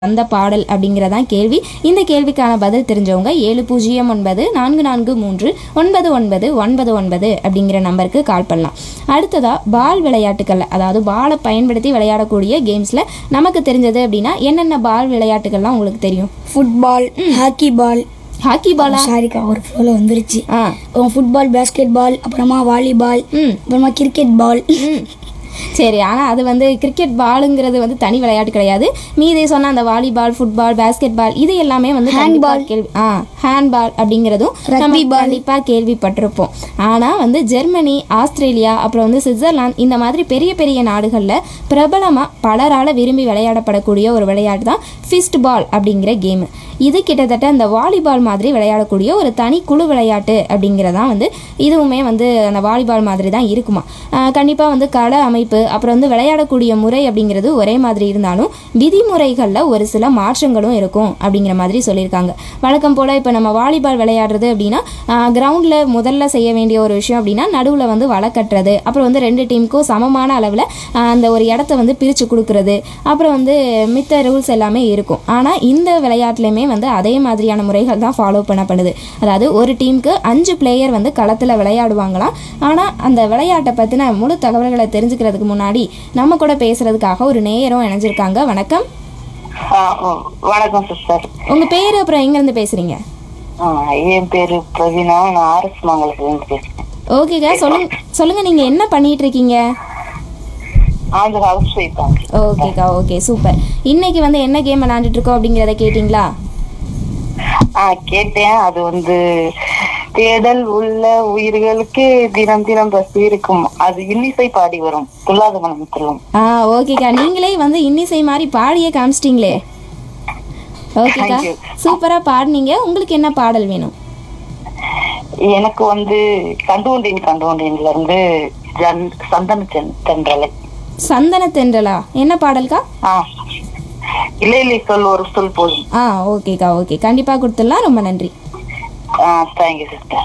அந்த பாடல் அப்படிங்கிறதான் கேள்வி இந்த கேள்விக்கான பதில் தெரிஞ்சவங்க ஏழு பூஜ்ஜியம் ஒன்பது நான்கு நான்கு மூன்று ஒன்பது ஒன்பது ஒன்பது ஒன்பது அப்படிங்கிற நம்பருக்கு கால் பண்ணலாம் அடுத்ததா பால் விளையாட்டுகள் அதாவது பாலை பயன்படுத்தி விளையாடக்கூடிய கேம்ஸில் நமக்கு தெரிஞ்சது அப்படின்னா என்னென்ன பால் விளையாட்டுகள்லாம் உங்களுக்கு தெரியும் ஃபுட்பால் ஹாக்கி பால் ஹாக்கி பாலா சாரிக்கா ஒரு ஃப்ளோவில் வந்துருச்சு ஆ அப்புறம் ஃபுட்பால் பேஸ்கெட் பால் அப்புறமா வாலிபால் ம் அப்புறமா கிரிக்கெட் பால் ம். சரி ஆனால் அது வந்து கிரிக்கெட் பாலுங்கிறது வந்து தனி விளையாட்டு கிடையாது மீதே சொன்ன அந்த வாலிபால் ஃபுட்பால் பேஸ்கெட் பால் இது எல்லாமே வந்து கண்டிப்பா கேள்வி ஆ ஹேண்ட்பால் அப்படிங்கிறதும் நம்ம கண்டிப்பாக கேள்விப்பட்டிருப்போம் ஆனால் வந்து ஜெர்மனி ஆஸ்திரேலியா அப்புறம் வந்து சுவிட்சர்லாந்து இந்த மாதிரி பெரிய பெரிய நாடுகளில் பிரபலமாக பலரால் விரும்பி விளையாடப்படக்கூடிய ஒரு விளையாட்டு தான் ஃபிஸ்ட் பால் அப்படிங்கிற கேமு இது கிட்டத்தட்ட அந்த வாலிபால் மாதிரி விளையாடக்கூடிய ஒரு தனி குழு விளையாட்டு அப்படிங்கிறதான் வந்து இதுவுமே வந்து அந்த வாலிபால் மாதிரி தான் இருக்குமா கண்டிப்பாக வந்து கள அமைப்பு அப்புறம் வந்து விளையாடக்கூடிய முறை அப்படிங்கிறது ஒரே மாதிரி இருந்தாலும் விதிமுறைகளில் ஒரு சில மாற்றங்களும் இருக்கும் அப்படிங்கிற மாதிரி சொல்லியிருக்காங்க வழக்கம் போல் இப்போ நம்ம வாலிபால் விளையாடுறது அப்படின்னா கிரவுண்டில் முதல்ல செய்ய வேண்டிய ஒரு விஷயம் அப்படின்னா நடுவில் வந்து வலை கட்டுறது அப்புறம் வந்து ரெண்டு டீமுக்கும் சமமான அளவில் அந்த ஒரு இடத்த வந்து பிரித்து கொடுக்கறது அப்புறம் வந்து மித்த ரூல்ஸ் எல்லாமே இருக்கும் ஆனால் இந்த விளையாட்டுலையுமே வந்து அதே மாதிரியான முறைகள் தான் ஃபாலோ பண்ணப்படுது அதாவது ஒரு டீமுக்கு அஞ்சு பிளேயர் வந்து களத்தில் விளையாடுவாங்களாம் ஆனால் அந்த விளையாட்டை பற்றின முழு தகவல்களை தெரிஞ்சுக்கிறதுக்கு முன்னாடி நம்ம கூட பேசுறதுக்காக ஒரு நேயரும் இணைஞ்சிருக்காங்க வணக்கம் ஆ, ம். வணக்கம் சிஸ்டர் உங்கள் பேர் அப்புறம் எங்கேருந்து பேசுகிறீங்க என் பேரு பிரவீனா நான் ஆர்எஸ் மங்கலத்துலேருந்து பேசுறேன் ஓகேக்கா சொல்லுங்க சொல்லுங்கள் நீங்கள் என்ன பண்ணிட்டு இருக்கீங்க ஆந்து ஹவுஸ் ஒய்ஃப் தான் ஓகேக்கா ஓகே சூப்பர் இன்னைக்கு வந்து என்ன கேம் விளாண்டுட்டு இருக்கோம் அப்படிங்கிறத கேட்டிங்களா ஆ கேட்டேன் அது வந்து தேடல் உள்ள உயிர்களுக்கு தினம் தினம் பசி இருக்கும் அது இன்னிசை பாடி வரும் துல்லாத மனம் சொல்லும் ஆ ஓகேக்கா நீங்களே வந்து இன்னிசை மாதிரி பாடியே காமிச்சிட்டிங்களே ஓகேக்கா Thank you. சூப்பராக பாடினீங்க உங்களுக்கு என்ன பாடல் வேணும் எனக்கு வந்து கண்டுகொண்டேன் கண்டுகொண்டேன்ல இருந்து ஜன் சந்தன சென் தென்றலை சந்தன தென்றலா என்ன பாடல்க்கா ஆ இல்லை இல்லை சொல் ஒரு சொல் போதும் ஆ ஓகேக்கா ஓகே கண்டிப்பாக கொடுத்துடலாம் ரொம்ப நன்றி ஆ தேங்க்யூ சிஸ்டர்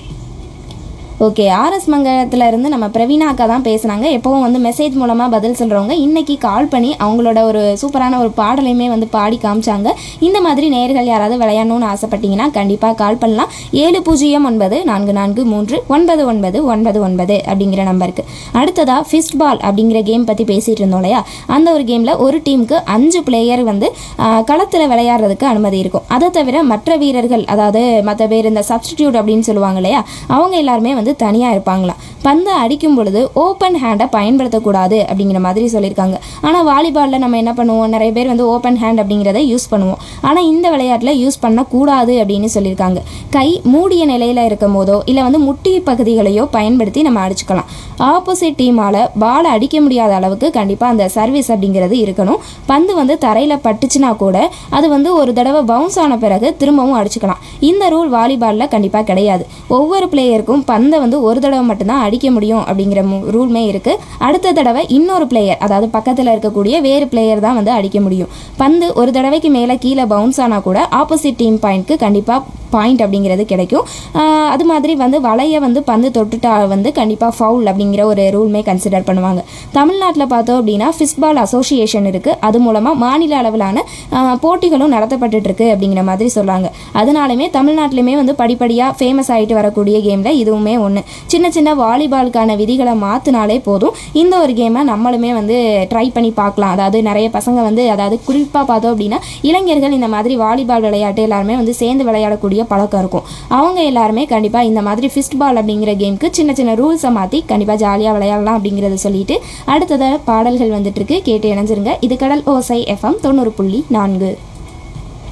ஓகே ஆர்எஸ் மங்கலத்துல இருந்து நம்ம பிரவீனா அக்கா தான் பேசுனாங்க எப்பவும் வந்து மெசேஜ் மூலமாக பதில் சொல்கிறவங்க இன்னைக்கு கால் பண்ணி அவங்களோட ஒரு சூப்பரான ஒரு பாடலையுமே வந்து பாடி காமிச்சாங்க இந்த மாதிரி நேர்கள் யாராவது விளையாடணும்னு ஆசைப்பட்டீங்கன்னா கண்டிப்பாக கால் பண்ணலாம் ஏழு பூஜ்ஜியம் ஒன்பது நான்கு நான்கு மூன்று ஒன்பது ஒன்பது ஒன்பது ஒன்பது அப்படிங்கிற நம்பருக்கு அடுத்ததா ஃபிஸ்ட் பால் அப்படிங்கிற கேம் பற்றி பேசிகிட்டு இருந்தோம் இல்லையா அந்த ஒரு கேமில் ஒரு டீமுக்கு அஞ்சு பிளேயர் வந்து களத்தில் விளையாடுறதுக்கு அனுமதி இருக்கும் அதை தவிர மற்ற வீரர்கள் அதாவது மற்ற பேர் இந்த சப்ஸ்டிடியூட் அப்படின்னு சொல்லுவாங்க இல்லையா அவங்க எல்லாருமே வந்து தனியாக இருப்பாங்களாம் பந்தை அடிக்கும் பொழுது ஓப்பன் ஹேண்டை பயன்படுத்தக்கூடாது அப்படிங்கிற மாதிரி சொல்லியிருக்காங்க ஆனால் வாலிபாலில் நம்ம என்ன பண்ணுவோம் நிறைய பேர் வந்து ஓப்பன் ஹேண்ட் அப்படிங்கிறத யூஸ் பண்ணுவோம் ஆனால் இந்த விளையாட்டில் யூஸ் பண்ணக்கூடாது அப்படின்னு சொல்லியிருக்காங்க கை மூடிய நிலையில் இருக்கும் போதோ இல்லை வந்து முட்டி பகுதிகளையோ பயன்படுத்தி நம்ம அடிச்சுக்கலாம் ஆப்போசிட் டீமால் பாலை அடிக்க முடியாத அளவுக்கு கண்டிப்பாக அந்த சர்வீஸ் அப்படிங்கிறது இருக்கணும் பந்து வந்து தரையில் பட்டுச்சுன்னா கூட அது வந்து ஒரு தடவை பவுன்ஸ் ஆன பிறகு திரும்பவும் அடிச்சுக்கலாம் இந்த ரூல் வாலிபாலில் கண்டிப்பாக கிடையாது ஒவ்வொரு பிளேயருக்கும் பந்தை வந்து ஒரு தடவை மட்டும்தான் அடிக்க முடியும் அப்படிங்கிற ரூல்மே இருக்குது அடுத்த தடவை இன்னொரு பிளேயர் அதாவது பக்கத்தில் இருக்கக்கூடிய வேறு பிளேயர் தான் வந்து அடிக்க முடியும் பந்து ஒரு தடவைக்கு மேலே கீழே பவுன்ஸ் ஆனால் கூட ஆப்போசிட் டீம் பாயிண்ட்க்கு கண்டிப்பாக பாயிண்ட் அப்படிங்கிறது கிடைக்கும் ஆஹ் அது மாதிரி வந்து வலையை வந்து பந்து தொட்டுட்டா வந்து கண்டிப்பாக ஃபவுல் அப்படிங்கிற ஒரு ரூல்மே கன்சிடர் பண்ணுவாங்க தமிழ்நாட்டில் பார்த்தோம் அப்படின்னா ஃபிஸ்பால் அசோசியேஷன் இருக்குது அது மூலமாக மாநில அளவிலான ஆஹ் போட்டிகளும் நடத்தப்பட்டுட்டு இருக்கு அப்படிங்கிற மாதிரி சொல்கிறாங்க அதனாலுமே தமிழ்நாட்டிலுமே வந்து படிப்படியாக ஃபேமஸ் ஆகிட்டு வரக்கூடிய கேமில் இதுவுமே ஒன்று சின்ன சின்ன வாலிபாலுக்கான விதிகளை மாற்றினாலே போதும் இந்த ஒரு கேமை நம்மளுமே வந்து ட்ரை பண்ணி பார்க்கலாம் அதாவது நிறைய பசங்க வந்து அதாவது குறிப்பாக பார்த்தோம் அப்படின்னா இளைஞர்கள் இந்த மாதிரி வாலிபால் விளையாட்டு எல்லாருமே வந்து சேர்ந்து விளையாடக்கூடிய பழக்கம் இருக்கும் அவங்க எல்லாருமே கண்டிப்பாக இந்த மாதிரி ஃபிஸ்ட் பால் அப்படிங்கிற கேமுக்கு சின்ன சின்ன ரூல்ஸை மாற்றி கண்டிப்பாக ஜாலியாக விளையாடலாம் அப்படிங்கிறத சொல்லிட்டு அடுத்ததாக பாடல்கள் வந்துட்டு இருக்கு கேட்டு இணைஞ்சிருங்க இது கடல் ஓசை எஃப்எம் தொண்ணூறு புள்ளி நான்கு